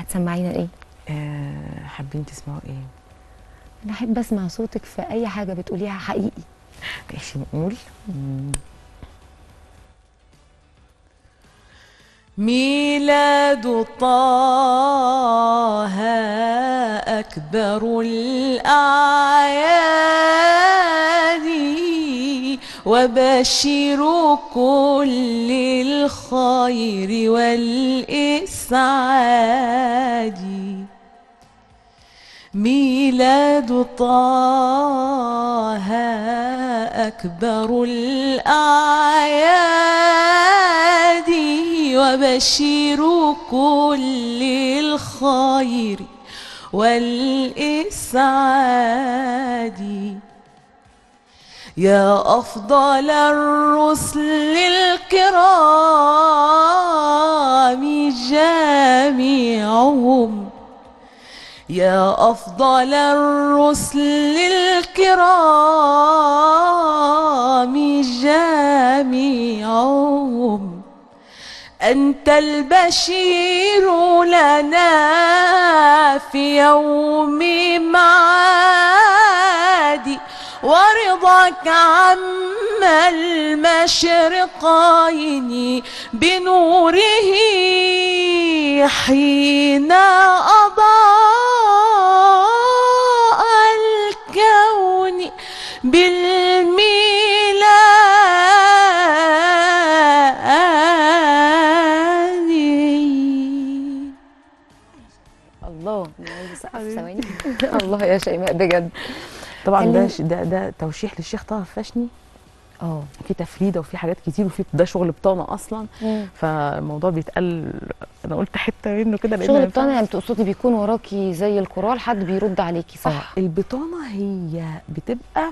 هتسمعينا ايه آه حابين تسمعوا ايه انا احب اسمع صوتك في اي حاجه بتقوليها حقيقي ماشي نقول ميلاد طه أكبر الأعياد وبشر كل الخير والإسعاد ميلاد طه أكبر الأعياد وبشر كل الخير والإسعاد يا أفضل الرسل الكرام جميعهم يا أفضل الرسل الكرام جميعهم أنت البشير لنا في يوم معاد ورضاك عم المشرقين بنوره حين أضاء الكون بالميلاد الله أنا عايزة أسقف ثواني الله يا شيماء بجد طبعا ده خلينا- ش- ده ده توشيح للشيخ طه الفاشني اه في تفريده وفي حاجات كتير وفي ده شغل بطانه اصلا مم. فالموضوع بيتقال انا قلت حته منه كده لأن شغل ما بتاعنا ينفعش. يعني بتقصدي بيكون وراكي زي الكورال حد بيرد عليكي صح آه، البطانه هي بتبقى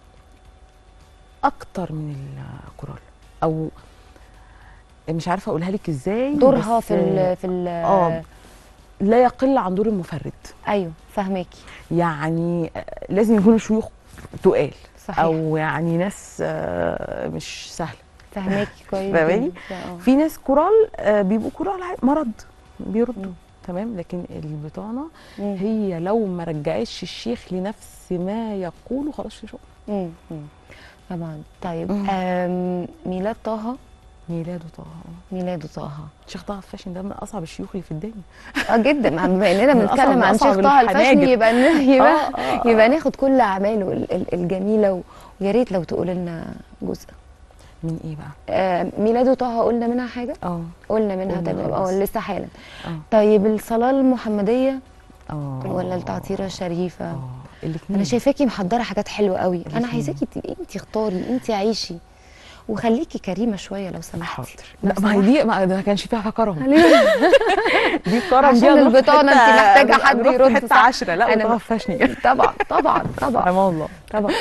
اكتر من الكورال او مش عارفه اقولها لك ازاي دورها بس في ال في ال آه. لا يقل عن دور المفرد ايوه فهماكي يعني آه، لازم يكونوا شيوخ تقال صحيح او يعني ناس آه، مش سهله فهماكي كويس فاهماني؟ جدا. آه. في ناس كورال آه، بيبقوا كورال عادي، مرض بيردوا مم. تمام لكن البطانه مم. هي لو ما رجعتش الشيخ لنفس ما يقوله خلاص في شغل مم. مم. طبعا طيب مم. آم، ميلاد طه ميلاده طه ميلاده طه الشيخ طه الفاشن ده من اصعب الشيوخ اللي في الدنيا اه جدا مع- بما اننا من بنتكلم أصعب- عن أصعب شيخ طه الفاشني الحناجر. يبقى ن- يبقى آه، آه، يبقى آه. ناخد كل اعماله ال- ال- الجميله و- ويا ريت لو تقول لنا جزء من ايه بقى؟ آه، ميلاده طه قلنا منها حاجه اه قلنا منها قلنا تمام خلاص. اه لسه حالا اه طيب الصلاه المحمديه اه ولا التعطيره الشريفه اه الاثنين انا شايفاكي محضره حاجات حلوه قوي انا الاتنين. عايزاكي تبقي انت اختاري انت عيشي وخليكي كريمه شويه لو سمحتي حاضر لا ما هي دي ما ده ما كانش فيها كرم ليه؟ دي كرم عشان دي هنروح في البطانة حتة- أنت محتاجة حد هنروح في يرد، حته صح؟ 10 لا أنا انا ب- ما فيهاش طبعا طبعا طبعا سبحان الله طبعا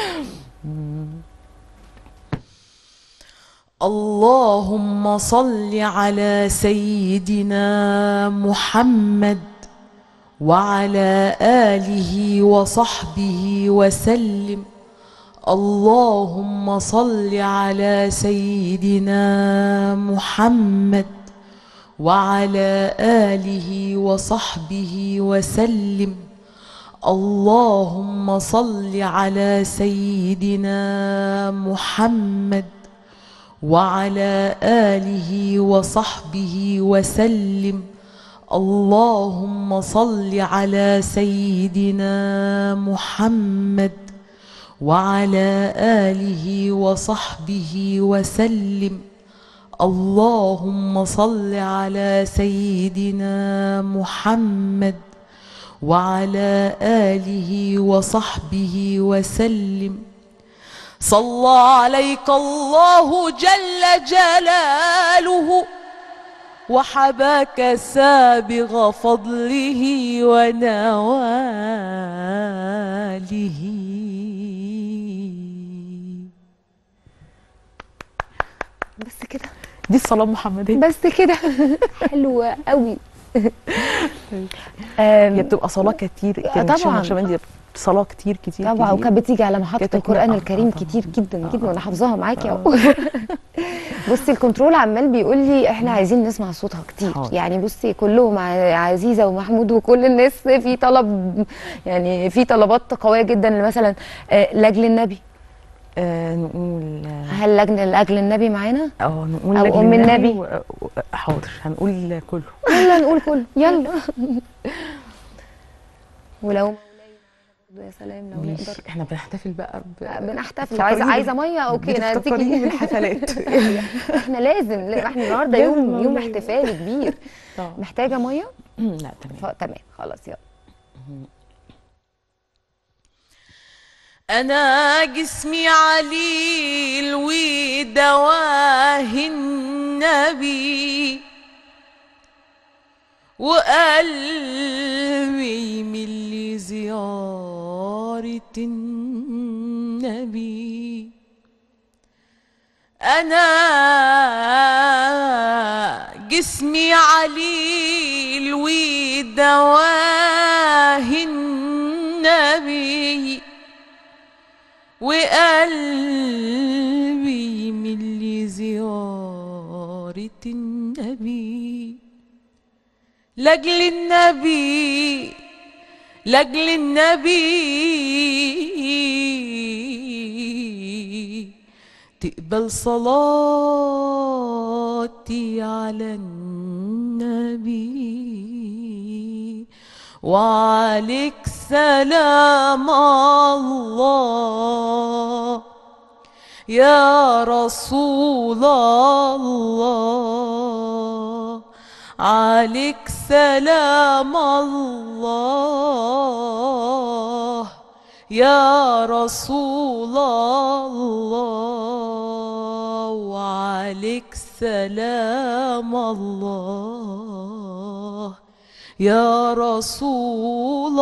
اللهم صل على سيدنا محمد وعلى آله وصحبه وسلم اللهم صل على سيدنا محمد وعلى آله وصحبه وسلم اللهم صل على سيدنا محمد وعلى آله وصحبه وسلم اللهم صل على سيدنا محمد وعلى آله وصحبه وسلم اللهم صل على سيدنا محمد وعلى آله وصحبه وسلم صلى عليك الله جل جلاله وحباك سابغ فضله ونواله بس كده دي الصلاة المحمدية بس كده حلوه قوي هي بتبقى صلاة كتير آه، كان الشيخ طبعاً. نقشبندي صلاه كتير كتير طبعا كتير. وكانت بتيجي على محطه كانت القران آه، الكريم طبعاً. كتير جدا آه، جدا آه. وانا حافظاها معاكي اهو بصي الكنترول عمال بيقول لي احنا عايزين نسمع صوتها كتير حاضر. يعني بصي كلهم ع- عزيزه ومحمود وكل الناس في طلب يعني في طلبات قويه جدا مثلا آه، لاجل النبي آه نقول هل لجنه لاجل النبي معانا اه نقول أو لأجل أم النبي. و... و... حاضر هنقول كله يلا نقول كله يلا ولو مولاي معانا برضه يا سلام لو ماشي نقدر احنا بنحتفل بقى ب... بنحتفل لو عايزه فكريني عايزه بال- ميه اوكي انا بتفكريني هديكي بالحفلات احنا لازم لا، احنا النهارده لازم يوم يوم والله. احتفالي كبير آه. محتاجه ميه لا تمام ف- تمام خلاص يلا أنا جسمي عليل ودواه النبي وقلبي من لزيارة النبي أنا جسمي عليل ودواه النبي وقلبي من لزيارة النبي لأجل النبي لأجل النبي تقبل صلاتي على النبي وعليك سلام الله يا رسول الله عليك سلام الله يا رسول الله وعليك سلام الله يا رسول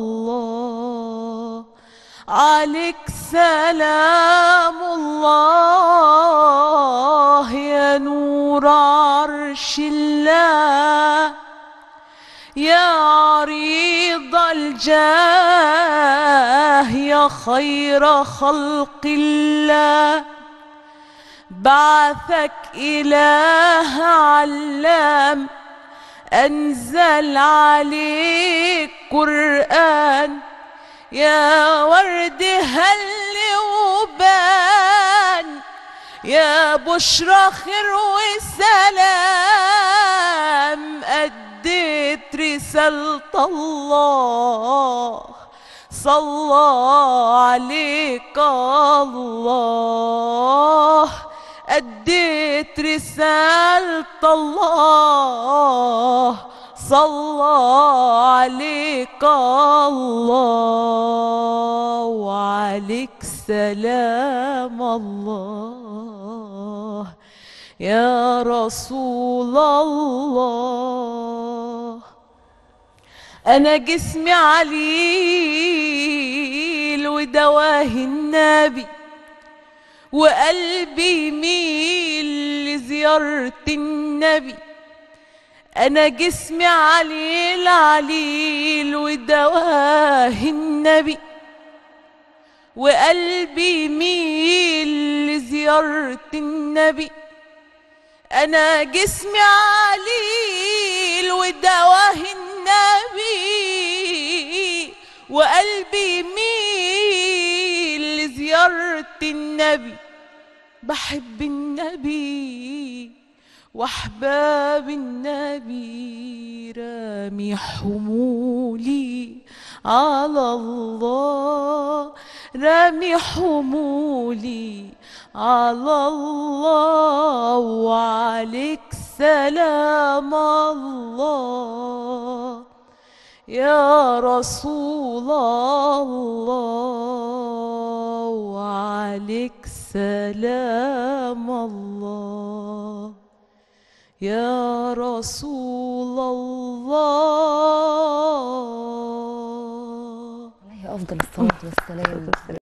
الله عليك سلام الله يا نور عرش الله يا عريض الجاه يا خير خلق الله بعثك إله علام أنزل عليك قرآن يا ورد هل وبان يا بشرى خير وسلام أديت رسالة الله صلى عليك الله أديت رسالة الله صلى عليك الله وعليك سلام الله يا رسول الله أنا جسمي عليل ودواه النبي وقلبي يميل لزيارة النبي أنا جسمي عليل عليل ودواه النبي وقلبي يميل لزيارة النبي أنا جسمي عليل ودواه النبي وقلبي يميل لزيارة النبي بحب النبي واحباب النبي رامي حمولي على الله رامي حمولي على الله وعليك سلام الله يا رسول الله وعليك سلام الله يا رسول الله عليه افضل الصلاه والسلام